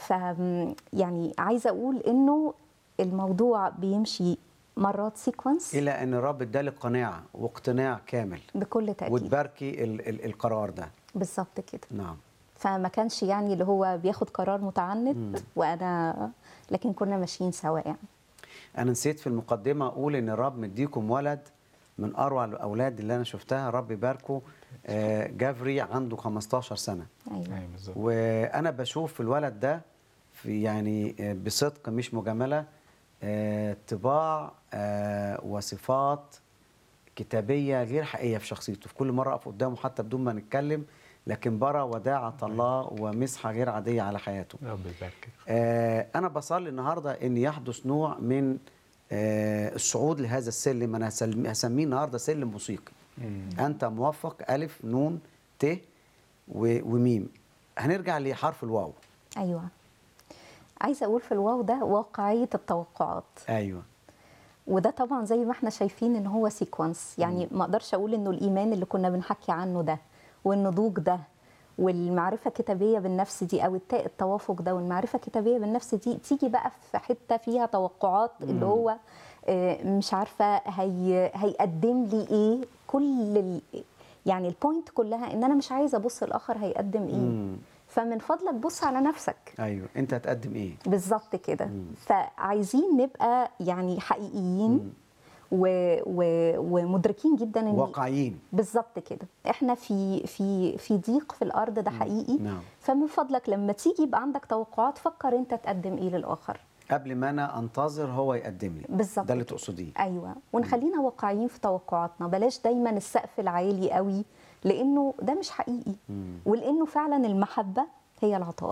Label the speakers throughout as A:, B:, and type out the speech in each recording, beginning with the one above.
A: ف يعني عايزه اقول انه الموضوع بيمشي مرات سيكونس
B: الى ان الرب ادالك قناعه واقتناع كامل
A: بكل تاكيد
B: وتباركي ال ال القرار ده
A: بالظبط كده
B: نعم
A: فما كانش يعني اللي هو بياخد قرار متعنت وانا لكن كنا ماشيين سوا يعني
B: انا نسيت في المقدمه اقول ان الرب مديكم ولد من اروع الاولاد اللي انا شفتها رب يباركه آه، جافري عنده 15 سنه
A: ايوه
C: ايوه بالظبط
B: وانا بشوف في الولد ده في يعني آه، بصدق مش مجامله آه، طباع آه، وصفات كتابيه غير حقيقيه في شخصيته في كل مره اقف قدامه حتى بدون ما نتكلم لكن برى وداعه الله ومسحه غير عاديه على حياته
C: رب يباركك
B: آه، أنا بصلي النهاردة إن يحدث نوع من آه، الصعود لهذا السلم أنا هسل- هسميه النهاردة سلم موسيقي أنت موفق ألف نون ت و- وميم هنرجع لحرف الواو
A: ايوه عايزه اقول في الواو ده واقعيه التوقعات
B: أيوه
A: وده طبعا زي ما احنا شايفين ان هو سيكونس يعني ما اقدرش اقول انه الايمان اللي كنا بنحكي عنه ده والنضوج ده والمعرفه الكتابيه بالنفس دي او التاء التوافق ده والمعرفه الكتابيه بالنفس دي تيجي بقى في حته فيها توقعات اللي هو آه، مش عارفه هي هيقدم لي ايه كل ال يعني البوينت كلها ان انا مش عايزه ابص الاخر هيقدم ايه
B: مم.
A: فمن فضلك بص على نفسك
B: أيوه أنت هتقدم إيه
A: بالظبط كده فعايزين نبقى يعني حقيقيين و... و... ومدركين جدا ان
B: واقعيين
A: بالظبط كده احنا في في في ضيق في الارض ده حقيقي
B: نعم.
A: فمن فضلك لما تيجي يبقى عندك توقعات فكر انت تقدم ايه للاخر
B: قبل ما أنا أنتظر هو يقدم لي
A: بالظبط
B: ده اللي
A: كده.
B: تقصديه
A: ايوه ونخلينا واقعيين في توقعاتنا بلاش دايما السقف العالي قوي لانه ده مش حقيقي ولانه فعلا المحبه هي العطاء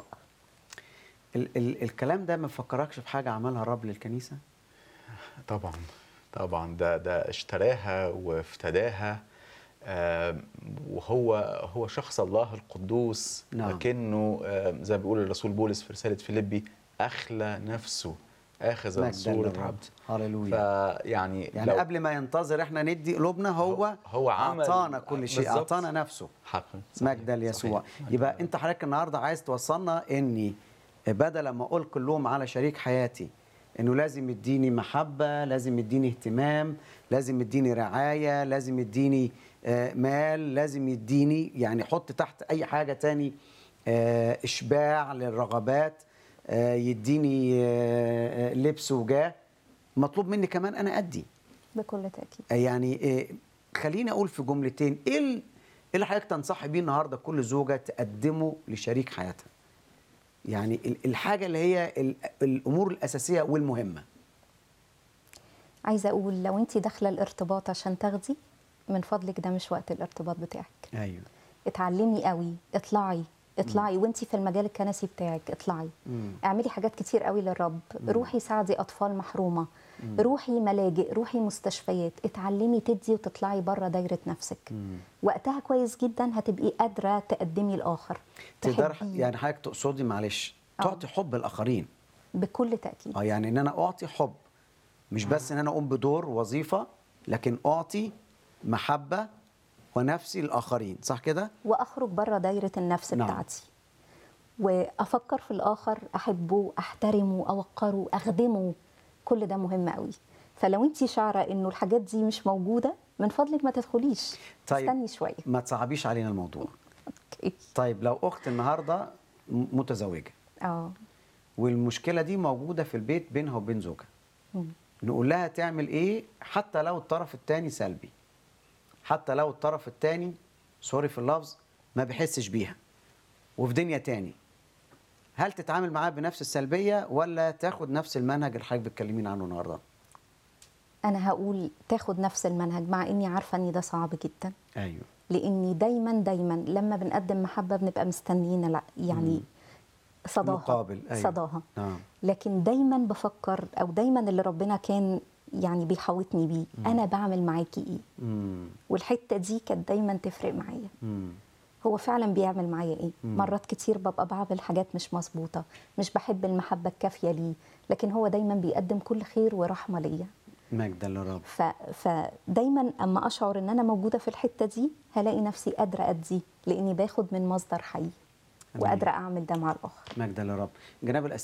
B: ال ال الكلام ده ما فكركش في حاجة عملها الرب للكنيسة
C: طبعا طبعا ده ده اشتراها وافتداها آم، وهو هو شخص الله القدوس
B: نعم.
C: لكنه آم، زي ما بيقول الرسول بولس في رساله فيليبي اخلى نفسه اخذ
B: مجداً
C: صوره
B: للرب.
C: عبد
B: هللويا
C: فيعني
B: يعني
C: لو-
B: قبل ما ينتظر احنا ندي قلوبنا هو
C: هو عمل-
B: أعطانا كل شيء
C: بالظبط.
B: أعطانا نفسه
C: حقا
B: مجدا ليسوع
C: صحيح.
B: يبقى انت حضرتك النهارده عايز توصلنا اني بدل ما اقول كلهم على شريك حياتي انه لازم يديني محبه لازم يديني اهتمام لازم يديني رعايه لازم يديني آه، مال لازم يديني يعني حط تحت اي حاجه تاني آه، اشباع للرغبات آه، يديني آه، آه، لبس وجاه مطلوب مني كمان انا ادي
A: بكل تاكيد
B: يعني إيه خليني اقول في جملتين ايه ال- إيه اللي حضرتك تنصحي بيه النهارده كل زوجه تقدمه لشريك حياتها يعني ال- الحاجه اللي هي ال- الامور الاساسيه والمهمه
A: عايزه اقول لو انت داخله الارتباط عشان تاخدي من فضلك ده مش وقت الارتباط بتاعك
B: ايوه
A: اتعلمي قوي اطلعي اطلعي وانت في المجال الكنسي بتاعك اطلعي
B: مم.
A: اعملي حاجات كتير قوي للرب روحي ساعدي اطفال محرومه روحي ملاجئ روحي مستشفيات اتعلمي تدي وتطلعي بره دايره نفسك وقتها كويس جدا هتبقي قادره تقدمي الاخر
B: تقدر
A: تحبيه
B: يعني حضرتك تقصدي معلش
A: آه.
B: تعطي حب الاخرين
A: بكل تاكيد
B: اه يعني ان انا اعطي حب مش بس ان انا اقوم بدور وظيفه لكن اعطي محبه ونفسي للاخرين صح كده
A: واخرج بره دايره النفس
B: نعم.
A: بتاعتي وافكر في الاخر احبه احترمه اوقره اخدمه كل ده مهم قوي فلو انت شعره انه الحاجات دي مش موجوده من فضلك ما تدخليش
B: طيب.
A: استني شويه
B: ما تصعبيش علينا الموضوع
A: اوكي
B: طيب لو اخت النهارده م- متزوجه
A: اه
B: والمشكله دي موجوده في البيت بينها وبين زوجها
A: مم.
B: نقول لها تعمل ايه حتى لو الطرف الثاني سلبي حتى لو الطرف الثاني سوري في اللفظ ما بيحسش بيها وفي دنيا تاني هل تتعامل معاه بنفس السلبيه ولا تاخد نفس المنهج اللي حضرتك بتكلمين عنه النهارده
A: انا هقول تاخد نفس المنهج مع اني عارفه ان ده صعب جدا
B: ايوه
A: لاني دايما دايما لما بنقدم محبه بنبقى مستنيين الع- يعني صداها
B: مقابل، أيوة.
A: صداها
B: نعم
A: لكن دايما بفكر او دايما اللي ربنا كان يعني بيحوطني بيه انا بعمل معاكي ايه
B: امم
A: والحته دي كانت دايما تفرق معايا
B: امم
A: هو فعلا بيعمل معايا ايه
B: مم.
A: مرات كتير ببقى بعمل حاجات مش مظبوطه مش بحب المحبه الكافيه ليه لكن هو دايما بيقدم كل خير ورحمه ليا
B: مجدا للرب
A: ف... فدايما اما اشعر ان انا موجوده في الحته دي هلاقي نفسي قادره ادي لاني باخد من مصدر حي وقادره اعمل ده مع الاخر
B: مجدا للرب جناب الأسيس